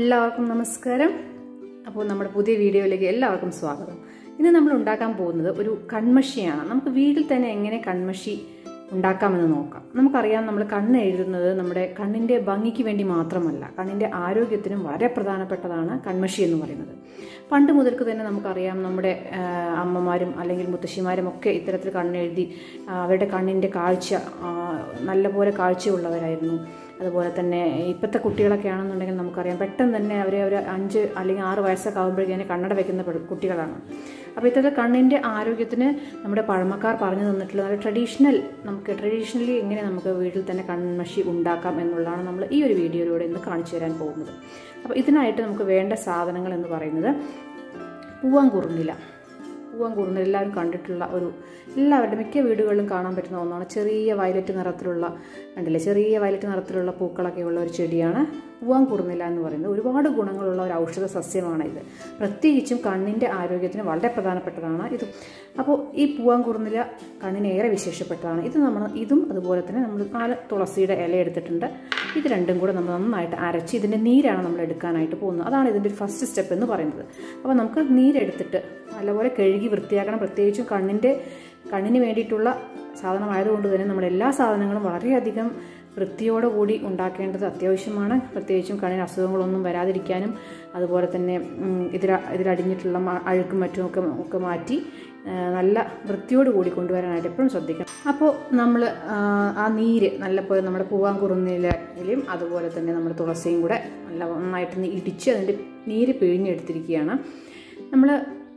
എല്ലാവർക്കും നമസ്കാരം അപ്പോൾ നമ്മുടെ പുതിയ വീഡിയോയിലേക്ക് എല്ലാവർക്കും സ്വാഗതം ഇന്ന് നമ്മൾ ഉണ്ടാക്കാൻ പോകുന്നത് ഒരു കൺമഷിയാണ് നമുക്ക് വീട്ടിൽ തന്നെ എങ്ങനെ കൺമഷി ഉണ്ടാക്കാമെന്ന് നോക്കാം നമുക്കറിയാം നമ്മൾ കണ്ണ് എഴുതുന്നത് നമ്മുടെ കണ്ണിൻ്റെ ഭംഗിക്ക് വേണ്ടി മാത്രമല്ല കണ്ണിൻ്റെ ആരോഗ്യത്തിനും വളരെ പ്രധാനപ്പെട്ടതാണ് കൺമഷി എന്ന് പറയുന്നത് പണ്ട് മുതൽക്ക് തന്നെ നമുക്കറിയാം നമ്മുടെ ആ, അമ്മമാരും അല്ലെങ്കിൽ മുത്തശ്ശിമാരും ഒക്കെ ഇത്തരത്തിൽ കണ്ണെഴുതി ആ, അവരുടെ കണ്ണിൻ്റെ കാഴ്ച ആ, നല്ലപോലെ കാഴ്ചയുള്ളവരായിരുന്നു അതുപോലെ തന്നെ ഇപ്പോഴത്തെ കുട്ടികളൊക്കെ ആണെന്നുണ്ടെങ്കിൽ നമുക്കറിയാം പെട്ടെന്ന് തന്നെ അവരെ ഒരു അഞ്ച് അല്ലെങ്കിൽ ആറ് വയസ്സൊക്കെ ആകുമ്പോഴേക്കും കണ്ണട വെക്കുന്ന പെട- കുട്ടികളാണ് അപ്പോൾ ഇത്തരത്തിൽ കണ്ണിൻ്റെ ആരോഗ്യത്തിന് നമ്മുടെ പഴമക്കാർ പറഞ്ഞു തന്നിട്ടുള്ള നല്ല ട്രഡീഷണൽ നമുക്ക് ട്രഡീഷണലി എങ്ങനെ നമുക്ക് വീട്ടിൽ തന്നെ കൺമഷി ഉണ്ടാക്കാം എന്നുള്ളതാണ് നമ്മൾ ഈ ഒരു വീഡിയോയിലൂടെ ഇന്ന് കാണിച്ചു തരാൻ പോകുന്നത് അപ്പോൾ ഇതിനായിട്ട് നമുക്ക് വേണ്ട സാധനങ്ങൾ എന്ന് പറയുന്നത് പൂവാങ്കുറുന്നില പൂവാങ്കുറുന്നില എല്ലാവരും കണ്ടിട്ടുള്ള ഒരു എല്ലാവരുടെ മിക്ക വീടുകളിലും കാണാൻ പറ്റുന്ന ഒന്നാണ് ചെറിയ വയലറ്റ് നിറത്തിലുള്ള കണ്ടില്ലേ ചെറിയ വയലറ്റ് നിറത്തിലുള്ള പൂക്കളൊക്കെ ഉള്ള ഒരു ചെടിയാണ് പൂവാങ്കുറുന്നില എന്ന് പറയുന്നത് ഒരുപാട് ഗുണങ്ങളുള്ള ഒരു ഔഷധ സസ്യമാണ് ഇത് പ്രത്യേകിച്ചും കണ്ണിൻ്റെ ആരോഗ്യത്തിന് വളരെ പ്രധാനപ്പെട്ടതാണ് ഇത് അപ്പോൾ ഈ പൂവാങ്കുറുന്നില കണ്ണിന് ഏറെ വിശേഷപ്പെട്ടതാണ് ഇത് നമ്മൾ ഇതും അതുപോലെ തന്നെ നമ്മൾ നാല് തുളസിയുടെ ഇല എടുത്തിട്ടുണ്ട് ഇത് രണ്ടും കൂടെ നമ്മൾ നന്നായിട്ട് അരച്ച് ഇതിൻ്റെ നീരാണ് നമ്മൾ എടുക്കാനായിട്ട് പോകുന്നത് അതാണ് ഇതിൻ്റെ ഒരു ഫസ്റ്റ് സ്റ്റെപ്പ് എന്ന് പറയുന്നത് അപ്പോൾ നമുക്ക് നീരെടുത്തിട്ട് നല്ലപോലെ കഴുകി വൃത്തിയാക്കണം പ്രത്യേകിച്ചും കണ്ണിൻ്റെ കണ്ണിന് വേണ്ടിയിട്ടുള്ള സാധനമായതുകൊണ്ട് തന്നെ നമ്മുടെ എല്ലാ സാധനങ്ങളും വളരെയധികം വൃത്തിയോടെ കൂടി ഉണ്ടാക്കേണ്ടത് അത്യാവശ്യമാണ് പ്രത്യേകിച്ചും കണ്ണിന് അസുഖങ്ങളൊന്നും വരാതിരിക്കാനും അതുപോലെ തന്നെ ഉം, ഇതിൽ ഇതിലടിഞ്ഞിട്ടുള്ള മ- അഴുക്കും മറ്റും ഒക്കെ ഒക്കെ മാറ്റി ആ, നല്ല വൃത്തിയോട് കൂടി കൊണ്ടുവരാനായിട്ട് എപ്പോഴും ശ്രദ്ധിക്കണം അപ്പോൾ നമ്മൾ ആ നീര് നല്ലപോലെ നമ്മുടെ പൂവാങ്കുറുന്നിലും അതുപോലെ തന്നെ നമ്മുടെ തുളസിയും കൂടെ നല്ല നന്നായിട്ട് ഒന്ന് ഇടിച്ച് അതിൻ്റെ നീര് പിഴിഞ്ഞെടുത്തിരിക്കുകയാണ് നമ്മൾ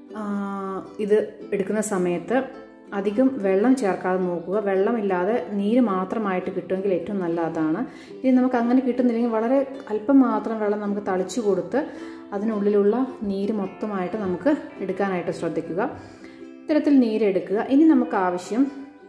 ഇത് എടുക്കുന്ന സമയത്ത് അധികം വെള്ളം ചേർക്കാതെ നോക്കുക വെള്ളമില്ലാതെ നീര് മാത്രമായിട്ട് കിട്ടുമെങ്കിൽ ഏറ്റവും നല്ല അതാണ് ഇനി നമുക്ക് അങ്ങനെ കിട്ടുന്നില്ലെങ്കിൽ വളരെ അല്പം മാത്രം വെള്ളം നമുക്ക് തളിച്ചു കൊടുത്ത് അതിനുള്ളിലുള്ള നീര് മൊത്തമായിട്ട് നമുക്ക് എടുക്കാനായിട്ട് ശ്രദ്ധിക്കുക ഇത്തരത്തിൽ നീരെടുക്കുക ഇനി നമുക്ക് ആവശ്യം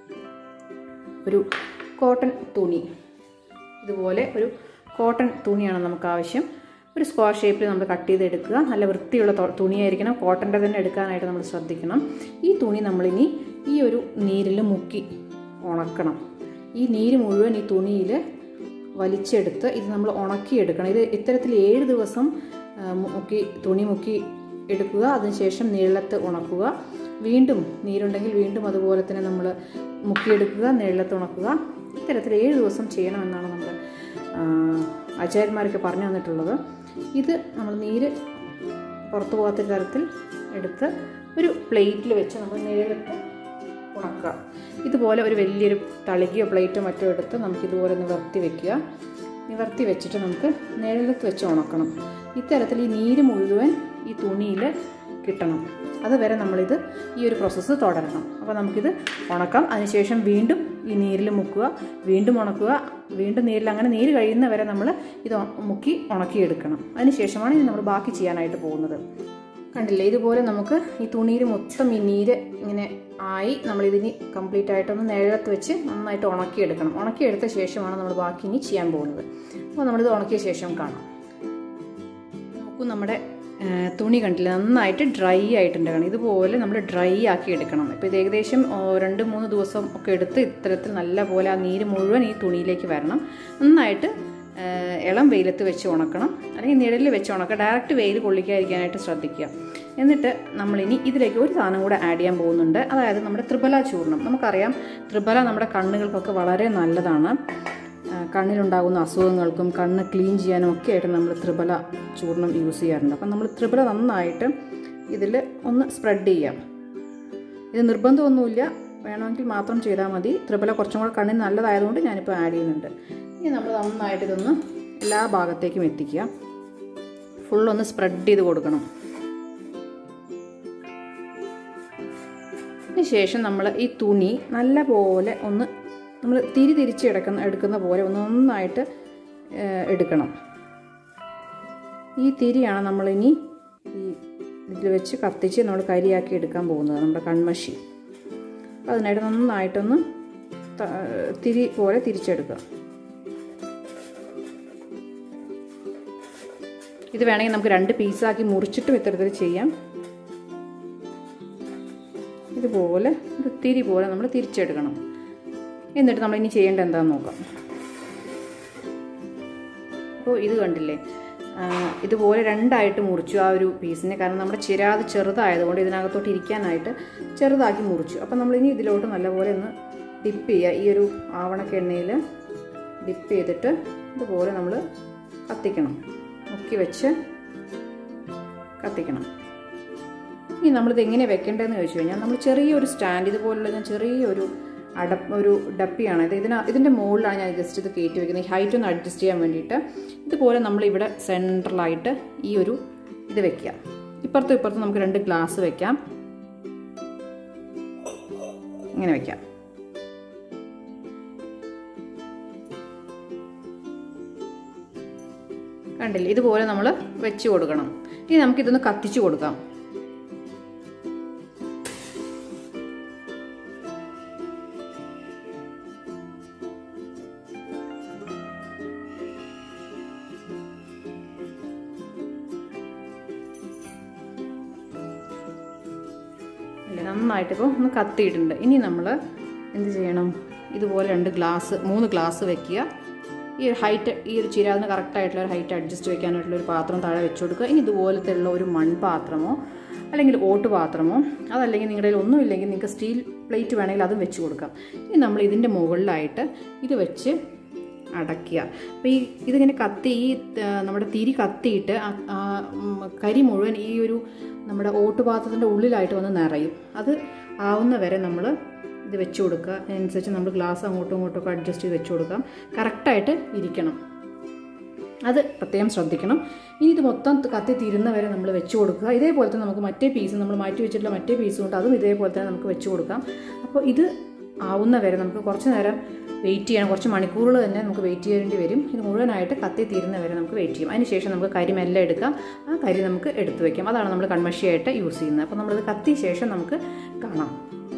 ഒരു കോട്ടൺ തുണി ഇതുപോലെ ഒരു കോട്ടൺ തുണിയാണ് നമുക്ക് ആവശ്യം ഒരു സ്ക്വയർ ഷേപ്പിൽ നമ്മൾ കട്ട് ചെയ്തെടുക്കുക നല്ല വൃത്തിയുള്ള തൊ- തുണിയായിരിക്കണം കോട്ടൻ്റെ തന്നെ എടുക്കാനായിട്ട് നമ്മൾ ശ്രദ്ധിക്കണം ഈ തുണി നമ്മളിനി ഈ ഒരു നീരിൽ മുക്കി ഉണക്കണം ഈ നീര് മുഴുവൻ ഈ തുണിയിൽ വലിച്ചെടുത്ത് ഇത് നമ്മൾ ഉണക്കിയെടുക്കണം ഇത് ഇത്തരത്തിൽ ഏഴ് ദിവസം ആ, മുക്കി തുണി മുക്കി എടുക്കുക അതിനുശേഷം നീളത്ത് ഉണക്കുക വീണ്ടും നീരുണ്ടെങ്കിൽ വീണ്ടും അതുപോലെ തന്നെ നമ്മൾ മുക്കിയെടുക്കുക നീളത്ത് ഉണക്കുക ഇത്തരത്തിൽ ഏഴ് ദിവസം ചെയ്യണമെന്നാണ് നമ്മൾ ആചാര്യന്മാരൊക്കെ പറഞ്ഞു തന്നിട്ടുള്ളത് ഇത് നമ്മൾ നീര് പുറത്തു പോകാത്ത തരത്തിൽ എടുത്ത് ഒരു പ്ലേറ്റിൽ വെച്ച് നമ്മൾ നീരെടുത്ത് ഉണക്കുക ഇതുപോലെ ഒരു വലിയൊരു തളികയോ പ്ലേറ്റോ മറ്റോ എടുത്ത് നമുക്ക് ഇതുപോലെ നിവർത്തി വെക്കുക നിവർത്തി വെച്ചിട്ട് നമുക്ക് നിഴലത്ത് വെച്ച് ഉണക്കണം ഇത്തരത്തിൽ ഈ നീര് മുഴുവൻ ഈ തുണിയിൽ കിട്ടണം അതുവരെ നമ്മളിത് ഈ ഒരു പ്രോസസ്സ് തുടരണം അപ്പോൾ നമുക്കിത് ഉണക്കാം അതിനുശേഷം വീണ്ടും ഈ നീരിൽ മുക്കുക വീണ്ടും ഉണക്കുക വീണ്ടും നീരിൽ അങ്ങനെ നീര് കഴിയുന്നവരെ നമ്മൾ ഇത് മുക്കി ഉണക്കിയെടുക്കണം അതിനുശേഷമാണ് ഇനി നമ്മൾ ബാക്കി ചെയ്യാനായിട്ട് പോകുന്നത് കണ്ടില്ലേ ഇതുപോലെ നമുക്ക് ഈ തുണിയിൽ മൊത്തം ഈ നീര് ഇങ്ങനെ ആയി നമ്മളിതിനി കംപ്ലീറ്റ് ആയിട്ടൊന്ന് നിഴലത്ത് വെച്ച് നന്നായിട്ട് ഉണക്കിയെടുക്കണം ഉണക്കിയെടുത്ത ശേഷമാണ് നമ്മൾ ബാക്കി ഇനി ചെയ്യാൻ പോകുന്നത് അപ്പോൾ നമ്മളിത് ഉണക്കിയ ശേഷം കാണാം നമുക്ക് നമ്മുടെ ആ, തുണി കണ്ടില്ല നന്നായിട്ട് ഡ്രൈ ആയിട്ടുണ്ട് കാണാം ഇതുപോലെ നമ്മൾ ഡ്രൈ ആക്കി എടുക്കണം ഇപ്പോൾ ഇത് ഏകദേശം ഓ, രണ്ട് മൂന്ന് ദിവസം ഒക്കെ എടുത്ത് ഇത്തരത്തിൽ നല്ല പോലെ ആ നീര് മുഴുവൻ ഈ തുണിയിലേക്ക് വരണം നന്നായിട്ട് ആ, ഇളം വെയിലത്ത് വെച്ച് ഉണക്കണം അല്ലെങ്കിൽ നിഴലിൽ വെച്ച് ഉണക്കുക ഡയറക്റ്റ് വെയിൽ കൊള്ളിക്കാതിരിക്കാനായിട്ട് ശ്രദ്ധിക്കുക എന്നിട്ട് നമ്മളിനി ഇതിലേക്ക് ഒരു സാധനം കൂടെ ആഡ് ചെയ്യാൻ പോകുന്നുണ്ട് അതായത് നമ്മുടെ ത്രിബല ചൂർണം നമുക്കറിയാം ത്രിബല നമ്മുടെ കണ്ണുകൾക്കൊക്കെ വളരെ നല്ലതാണ് ആ, കണ്ണിലുണ്ടാകുന്ന അസുഖങ്ങൾക്കും കണ്ണ് ക്ലീൻ ചെയ്യാനും ഒക്കെ ആയിട്ട് നമ്മൾ ത്രിബല ചൂർണം യൂസ് ചെയ്യാറുണ്ട് അപ്പം നമ്മൾ ത്രിബല നന്നായിട്ട് ഇതിൽ ഒന്ന് സ്പ്രെഡ് ചെയ്യാം ഇത് നിർബന്ധമൊന്നുമില്ല വേണമെങ്കിൽ മാത്രം ചെയ്താൽ മതി ത്രിബല കുറച്ചും കൂടെ കണ്ണിന് നല്ലതായതുകൊണ്ട് ഞാനിപ്പോൾ ആഡ് ചെയ്യുന്നുണ്ട് ഇനി നമ്മൾ നന്നായിട്ട് ഇതൊന്ന് എല്ലാ ഭാഗത്തേക്കും എത്തിക്കുക ഫുള്ളൊന്ന് സ്പ്രെഡ് ചെയ്ത് കൊടുക്കണം അതിന് ശേഷം നമ്മൾ ഈ തുണി നല്ല പോലെ ഒന്ന് നമ്മൾ തിരി തിരിച്ച് എടുക്കുന്ന എടുക്കുന്ന പോലെ ഒന്ന് നന്നായിട്ട് ഏഹ്, എടുക്കണം ഈ തിരിയാണ് നമ്മളിനി ഈ ഇതിൽ വെച്ച് കത്തിച്ച് നമ്മൾ കരിയാക്കി എടുക്കാൻ പോകുന്നത് നമ്മുടെ കൺമഷി അപ്പോൾ അതിനായിട്ട് നന്നായിട്ടൊന്ന് ത- തിരി പോലെ തിരിച്ചെടുക്കുക ഇത് വേണമെങ്കിൽ നമുക്ക് രണ്ട് പീസാക്കി മുറിച്ചിട്ടും ഇത്തരത്തിൽ ചെയ്യാം ഇതുപോലെ ഒരു തിരി പോലെ നമ്മൾ തിരിച്ചെടുക്കണം എന്നിട്ട് നമ്മൾ ഇനി ചെയ്യേണ്ട എന്താണെന്ന് നോക്കാം അപ്പോൾ ഇത് കണ്ടില്ലേ ആ, ആ, ഇതുപോലെ രണ്ടായിട്ട് മുറിച്ചു ആ ഒരു പീസിനെ കാരണം നമ്മുടെ ചിരാത് ചെറുതായതുകൊണ്ട് ഇതിനകത്തോട്ട് ഇരിക്കാനായിട്ട് ചെറുതാക്കി മുറിച്ചു അപ്പം നമ്മളിനി ഇതിലോട്ട് നല്ലപോലെ ഒന്ന് ഡിപ്പ് ചെയ്യുക ഈ ഒരു ആവണക്ക എണ്ണയിൽ ഡിപ്പ് ചെയ്തിട്ട് ഇതുപോലെ നമ്മൾ കത്തിക്കണം മുക്കി വെച്ച് കത്തിക്കണം ഇനി നമ്മളിത് എങ്ങനെ വെക്കേണ്ടതെന്ന് ചോദിച്ചു കഴിഞ്ഞാൽ നമ്മൾ ചെറിയൊരു സ്റ്റാൻഡ് ഇതുപോലുള്ള ഞാൻ ചെറിയൊരു അടപ്പ് ഒരു ഡപ്പിയാണ് ഇത് ഇതിന ഇതിൻ്റെ മുകളിലാണ് ഞാൻ ജസ്റ്റ് ഇത് കയറ്റി വെക്കുന്നത് ഈ ഹൈറ്റ് ഒന്ന് അഡ്ജസ്റ്റ് ചെയ്യാൻ വേണ്ടിയിട്ട് ഇതുപോലെ നമ്മൾ ഇവിടെ സെൻട്രലായിട്ട് ഈ ഒരു ഇത് വെക്കുക ഇപ്പുറത്തും ഇപ്പുറത്തും നമുക്ക് രണ്ട് ഗ്ലാസ് വെക്കാം ഇങ്ങനെ വെക്കാം കണ്ടില്ലേ ഇതുപോലെ നമ്മൾ വെച്ച് കൊടുക്കണം ഇനി നമുക്കിതൊന്ന് കത്തിച്ചു കൊടുക്കാം ഇല്ല നന്നായിട്ട് ഇപ്പോൾ ഒന്ന് കത്തിയിട്ടുണ്ട് ഇനി നമ്മൾ എന്ത് ചെയ്യണം ഇതുപോലെ രണ്ട് ഗ്ലാസ് മൂന്ന് ഗ്ലാസ് വെക്കുക ഈ ഒരു ഹൈറ്റ് ഈ ഒരു ചിരാതിന് കറക്റ്റായിട്ടുള്ള ഒരു ഹൈറ്റ് അഡ്ജസ്റ്റ് വെക്കാനായിട്ടുള്ള ഒരു പാത്രം താഴെ വെച്ച് കൊടുക്കുക ഇനി ഇതുപോലത്തെ ഉള്ള ഒരു മൺപാത്രമോ അല്ലെങ്കിൽ ഓട്ട് പാത്രമോ അതല്ലെങ്കിൽ നിങ്ങളുടെ കയ്യിൽ ഒന്നുമില്ലെങ്കിൽ നിങ്ങൾക്ക് സ്റ്റീൽ പ്ലേറ്റ് വേണമെങ്കിൽ അതും വെച്ച് കൊടുക്കാം ഇനി നമ്മൾ ഇതിൻ്റെ മുകളിലായിട്ട് ഇത് വെച്ച് അടയ്ക്കുക അപ്പോൾ ഈ ഇതിങ്ങനെ കത്തി ഈ ആ, നമ്മുടെ തിരി കത്തിയിട്ട് ആ, ആ, ഉം, കരി മുഴുവൻ ഈ ഒരു നമ്മുടെ ഓട്ടുപാത്രത്തിൻ്റെ ഉള്ളിലായിട്ട് വന്ന് നിറയും അത് ആവുന്ന വരെ നമ്മൾ ഇത് വെച്ച് കൊടുക്കുക അതിനനുസരിച്ച് നമ്മൾ ഗ്ലാസ് അങ്ങോട്ടും ഇങ്ങോട്ടും ഒക്കെ അഡ്ജസ്റ്റ് ചെയ്ത് വെച്ച് കൊടുക്കാം കറക്റ്റായിട്ട് ഇരിക്കണം അത് പ്രത്യേകം ശ്രദ്ധിക്കണം ഇനി ഇത് മൊത്തം കത്തി തീരുന്ന വരെ നമ്മൾ വെച്ച് കൊടുക്കുക ഇതേപോലെ തന്നെ നമുക്ക് മറ്റേ പീസ് നമ്മൾ മാറ്റി വെച്ചിട്ടുള്ള മറ്റേ പീസ് കൊണ്ട് അതും ഇതേപോലെ തന്നെ നമുക്ക് വെച്ച് കൊടുക്കാം അപ്പോൾ ഇത് ആവുന്ന വരെ നമുക്ക് കുറച്ച് നേരം വെയിറ്റ് ചെയ്യണം കുറച്ച് മണിക്കൂറുകൾ തന്നെ നമുക്ക് വെയിറ്റ് ചെയ്യേണ്ടി വരും ഇത് മുഴുവനായിട്ട് കത്തി തീരുന്ന വരെ നമുക്ക് വെയിറ്റ് ചെയ്യും അതിനുശേഷം നമുക്ക് കരി മെല്ലെ എടുക്കാം ആ കരി നമുക്ക് എടുത്തു വെക്കാം അതാണ് നമ്മൾ കൺമഷിയായിട്ട് യൂസ് ചെയ്യുന്നത് അപ്പോൾ നമ്മളിത് കത്തിയ ശേഷം നമുക്ക് കാണാം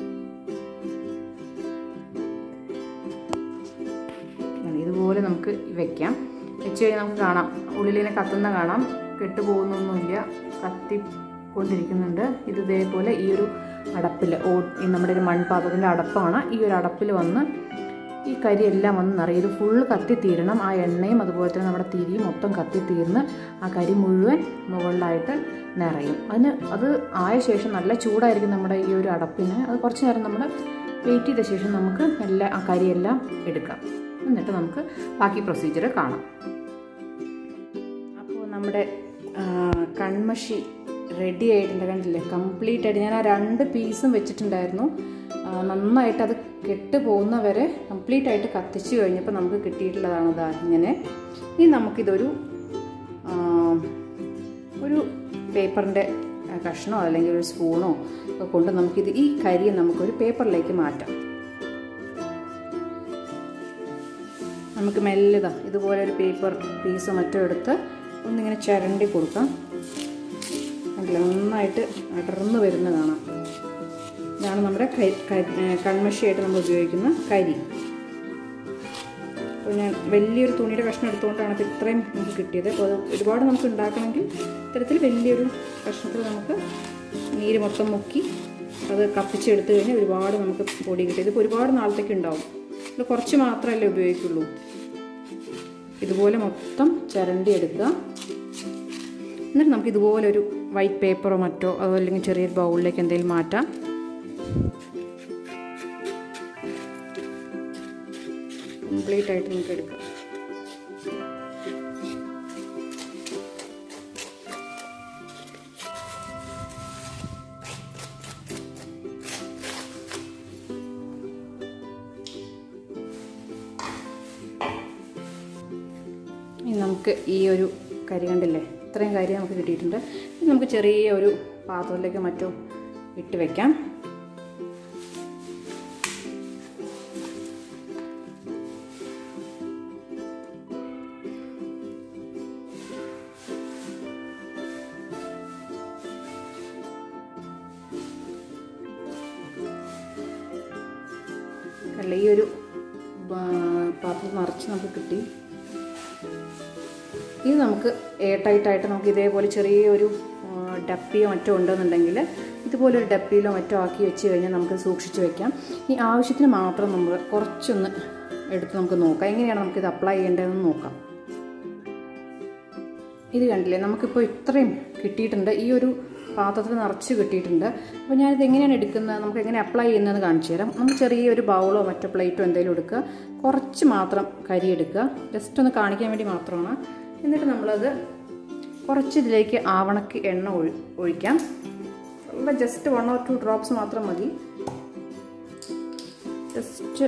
ഇതുപോലെ നമുക്ക് വെക്കാം വെച്ച് കഴിഞ്ഞാൽ നമുക്ക് കാണാം ഉള്ളിലിനെ കത്തുന്ന കാണാം കെട്ടുപോകുന്നൊന്നുമില്ല കത്തി കൊണ്ടിരിക്കുന്നുണ്ട് ഇത് ഇതേപോലെ ഈ ഒരു അടപ്പിൽ ഓ ഈ നമ്മുടെ ഒരു മൺപാത്രത്തിൻ്റെ അടപ്പാണ് ഈ ഒരു അടപ്പിൽ വന്ന് ഈ കരിയെല്ലാം വന്ന് നിറയും ഇത് ഫുള്ള് കത്തി തീരണം ആ എണ്ണയും അതുപോലെ തന്നെ നമ്മുടെ തിരിയും മൊത്തം കത്തി തീർന്ന് ആ കരി മുഴുവൻ മുകളിലായിട്ട് നിറയും അതിന് അത് ആയ ശേഷം നല്ല ചൂടായിരിക്കും നമ്മുടെ ഈ ഒരു അടപ്പിന് അത് കുറച്ച് നേരം നമ്മൾ വെയിറ്റ് ചെയ്ത ശേഷം നമുക്ക് എല്ലാ ആ കരിയെല്ലാം എടുക്കാം എന്നിട്ട് നമുക്ക് ബാക്കി പ്രൊസീജിയർ കാണാം അപ്പോൾ നമ്മുടെ ആ, കൺമഷി റെഡി ആയിട്ടുണ്ട് കണ്ടില്ലേ കംപ്ലീറ്റ് ആയിട്ട് ഞാൻ ആ രണ്ട് പീസും വെച്ചിട്ടുണ്ടായിരുന്നു ആ, നന്നായിട്ട് അത് കെട്ട് പോകുന്ന വരെ കംപ്ലീറ്റ് ആയിട്ട് കത്തിച്ച് കഴിഞ്ഞപ്പോൾ നമുക്ക് കിട്ടിയിട്ടുള്ളതാണ് ഇതാ ഇങ്ങനെ ഇനി നമുക്കിതൊരു ആ, ഒരു പേപ്പറിൻ്റെ കഷ്ണമോ അല്ലെങ്കിൽ ഒരു സ്പൂണോ ഒക്കെ കൊണ്ട് നമുക്കിത് ഈ കരി നമുക്കൊരു പേപ്പറിലേക്ക് മാറ്റാം നമുക്ക് മെല്ലുതാ ഇതുപോലെ ഒരു പേപ്പർ പീസ് മറ്റോ എടുത്ത് ഒന്നിങ്ങനെ ചരണ്ടി കൊടുക്കാം അല്ല നന്നായിട്ട് അടർന്ന് വരുന്ന കാണാം ഇതാണ് നമ്മുടെ കരി കരി- ഏ, കൺമഷിയായിട്ട് നമ്മൾ ഉപയോഗിക്കുന്ന കരി അപ്പോൾ ഞാൻ വലിയൊരു തുണിയുടെ കഷ്ണം എടുത്തുകൊണ്ടാണ് ഇപ്പോൾ ഇത്രയും നമുക്ക് കിട്ടിയത് അപ്പോൾ അത് ഒരുപാട് നമുക്ക് ഉണ്ടാക്കണമെങ്കിൽ ഇത്തരത്തിൽ വലിയൊരു കഷ്ണത്തിൽ നമുക്ക് നീര് മൊത്തം മുക്കി അത് കത്തിച്ചെടുത്ത് കഴിഞ്ഞാൽ ഒരുപാട് നമുക്ക് പൊടി കിട്ടും ഇതിപ്പോൾ ഒരുപാട് നാളത്തേക്ക് ഉണ്ടാവും ഇത് കുറച്ച് മാത്രമല്ലേ ഉപയോഗിക്കുള്ളൂ ഇതുപോലെ മൊത്തം ചരണ്ടി എടുക്കുക എന്നിട്ട് നമുക്ക് ഇതുപോലെ ഒരു വൈറ്റ് പേപ്പറോ മറ്റോ അതോ അല്ലെങ്കിൽ ചെറിയൊരു ബൗളിലേക്ക് എന്തെങ്കിലും മാറ്റാം കംപ്ലീറ്റ് ആയിട്ട് നമുക്ക് എടുക്കാം ഇനി നമുക്ക് ഈ ഒരു കരി കണ്ടില്ലേ ഇത്രയും കരി നമുക്ക് കിട്ടിയിട്ടുണ്ട് ഇനി നമുക്ക് ചെറിയ ഒരു പാത്രത്തിലേക്ക് മറ്റോ ഇട്ട് വെക്കാം കണ്ടില്ലേ ഈ ഒരു പാ- പാത്രം നിറച്ച് നമുക്ക് കിട്ടി ഇത് നമുക്ക് എയർ ടൈറ്റായിട്ട് നമുക്ക് ഇതേപോലെ ചെറിയൊരു ആ, ഡപ്പിയോ മറ്റോ ഉണ്ടെന്നുണ്ടെങ്കിൽ ഇതുപോലെ ഒരു ഡപ്പിയിലോ മറ്റോ ആക്കി വെച്ച് കഴിഞ്ഞാൽ നമുക്ക് സൂക്ഷിച്ച് വെക്കാം ഈ ആവശ്യത്തിന് മാത്രം നമ്മൾ കുറച്ചൊന്ന് എടുത്ത് നമുക്ക് നോക്കാം എങ്ങനെയാണ് നമുക്കിത് അപ്ലൈ ചെയ്യേണ്ടതെന്ന് നോക്കാം ഇത് കണ്ടില്ലേ നമുക്കിപ്പോൾ ഇത്രയും കിട്ടിയിട്ടുണ്ട് ഈ ഒരു പാത്രത്തിൽ നിറച്ച് കിട്ടിയിട്ടുണ്ട് അപ്പോൾ ഞാനിത് എങ്ങനെയാണ് എടുക്കുന്നത് നമുക്ക് എങ്ങനെ അപ്ലൈ ചെയ്യുന്നതെന്ന് കാണിച്ചു തരാം നമുക്ക് ചെറിയൊരു ബൗളോ മറ്റോ പ്ലേറ്റോ എന്തെങ്കിലും എടുക്കുക കുറച്ച് മാത്രം കരി എടുക്കുക ജസ്റ്റ് ഒന്ന് കാണിക്കാൻ വേണ്ടി മാത്രമാണ് എന്നിട്ട് നമ്മളത് കുറച്ച് ഇതിലേക്ക് ആവണക്ക് എണ്ണ ഒഴി ഒഴിക്കാം നല്ല just one or two drops മാത്രം മതി ജസ്റ്റ്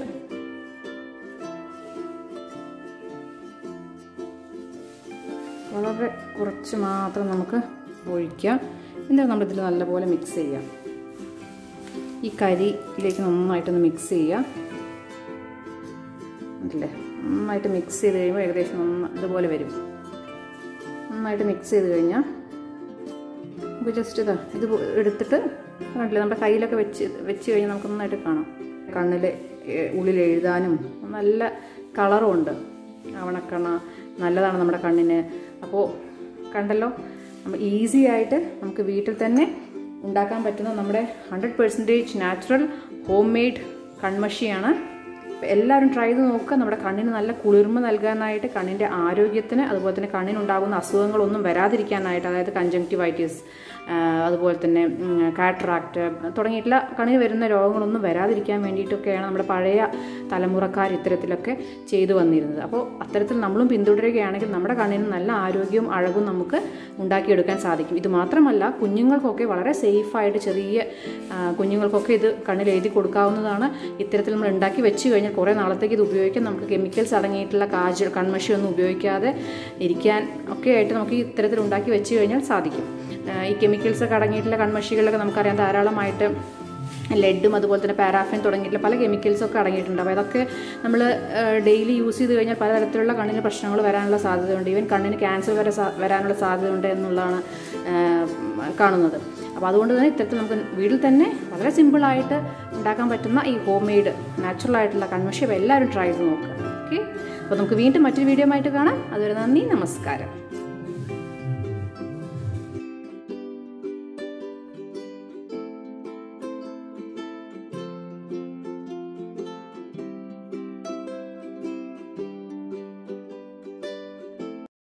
വളരെ കുറച്ച് മാത്രം നമുക്ക് ഒഴിക്കാം എന്നിട്ട് നമ്മളിതിൽ നല്ലപോലെ മിക്സ് ചെയ്യാം ഈ കരിയിലേക്ക് നന്നായിട്ടൊന്ന് മിക്സ് ചെയ്യാം ഉണ്ടല്ലേ നന്നായിട്ട് മിക്സ് ചെയ്ത് കഴിയുമ്പോൾ ഏകദേശം നന്ന ഇതുപോലെ വരും നന്നായിട്ട് മിക്സ് ചെയ്ത് കഴിഞ്ഞാൽ നമുക്ക് ജസ്റ്റ് ഇതാ ഇത് എടുത്തിട്ട് കണ്ടില്ലേ നമ്മുടെ കയ്യിലൊക്കെ വെച്ച് വെച്ച് കഴിഞ്ഞാൽ നമുക്ക് നന്നായിട്ട് കാണാം കണ്ണിൽ ഉള്ളിൽ എഴുതാനും നല്ല കളറും ഉണ്ട് ആവണക്കണ്ണ നല്ലതാണ് നമ്മുടെ കണ്ണിന് അപ്പോൾ കണ്ടല്ലോ നമ്മൾ ഈസി ആയിട്ട് നമുക്ക് വീട്ടിൽ തന്നെ ഉണ്ടാക്കാൻ പറ്റുന്ന നമ്മുടെ hundred percentage natural home made കൺമഷിയാണ് അപ്പോൾ എല്ലാവരും ട്രൈ ചെയ്ത് നോക്കുക നമ്മുടെ കണ്ണിന് നല്ല കുളിർമ നൽകാനായിട്ട് കണ്ണിൻ്റെ ആരോഗ്യത്തിന് അതുപോലെ തന്നെ കണ്ണിനുണ്ടാകുന്ന അസുഖങ്ങളൊന്നും വരാതിരിക്കാനായിട്ട് അതായത് കഞ്ചങ്ക്റ്റിവൈറ്റിസ് അതുപോലെ തന്നെ കാട്രാക്ട് തുടങ്ങിയിട്ടുള്ള കണ്ണിന് വരുന്ന രോഗങ്ങളൊന്നും വരാതിരിക്കാൻ വേണ്ടിയിട്ടൊക്കെയാണ് നമ്മുടെ പഴയ തലമുറക്കാർ ഇത്തരത്തിലൊക്കെ ചെയ്തു വന്നിരുന്നത് അപ്പോൾ അത്തരത്തിൽ നമ്മളും പിന്തുടരുകയാണെങ്കിൽ നമ്മുടെ കണ്ണിന് നല്ല ആരോഗ്യവും അഴകും നമുക്ക് ഉണ്ടാക്കിയെടുക്കാൻ സാധിക്കും ഇത് മാത്രമല്ല കുഞ്ഞുങ്ങൾക്കൊക്കെ വളരെ സേഫായിട്ട് ചെറിയ കുഞ്ഞുങ്ങൾക്കൊക്കെ ഇത് കണ്ണിൽ എഴുതി കൊടുക്കാവുന്നതാണ് ഇത്തരത്തിൽ നമ്മൾ ഉണ്ടാക്കി വെച്ച് കഴിഞ്ഞാൽ കുറേ നാളത്തേക്ക് ഇത് ഉപയോഗിക്കാൻ നമുക്ക് കെമിക്കൽസ് അടങ്ങിയിട്ടുള്ള കാജ് കൺമഷി ഒന്നും ഉപയോഗിക്കാതെ ഇരിക്കാൻ ഒക്കെ ആയിട്ട് നമുക്ക് ഇത്തരത്തിൽ ഉണ്ടാക്കി വെച്ച് കഴിഞ്ഞാൽ സാധിക്കും ഈ കെമിക്കൽസ് ഒക്കെ അടങ്ങിയിട്ടുള്ള കൺമഷികളിലൊക്കെ നമുക്കറിയാം ധാരാളമായിട്ട് ലെഡും അതുപോലെ തന്നെ പാരാഫിൻ തുടങ്ങിയിട്ടുള്ള പല കെമിക്കൽസും ഒക്കെ അടങ്ങിയിട്ടുണ്ട് അപ്പോൾ അതൊക്കെ നമ്മൾ ഡെയിലി യൂസ് ചെയ്ത് കഴിഞ്ഞാൽ പലതരത്തിലുള്ള കണ്ണിന് പ്രശ്നങ്ങൾ വരാനുള്ള സാധ്യതയുണ്ട് ഈവൻ കണ്ണിന് ക്യാൻസർ വരെ വരാനുള്ള സാധ്യതയുണ്ട് എന്നുള്ളതാണ് കാണുന്നത് അപ്പോൾ അതുകൊണ്ട് തന്നെ ഇത്തരത്തിൽ നമുക്ക് വീട്ടിൽ തന്നെ വളരെ സിമ്പിളായിട്ട് ഉണ്ടാക്കാൻ പറ്റുന്ന ഈ ഹോം മെയ്ഡ് നാച്ചുറൽ ആയിട്ടുള്ള കൺമഷി അപ്പോൾ എല്ലാവരും ട്രൈ ചെയ്ത് നോക്കുക ഓക്കെ അപ്പോൾ നമുക്ക് വീണ്ടും മറ്റൊരു വീഡിയോ ആയിട്ട് കാണാം അതുവരെ നന്ദി നമസ്കാരം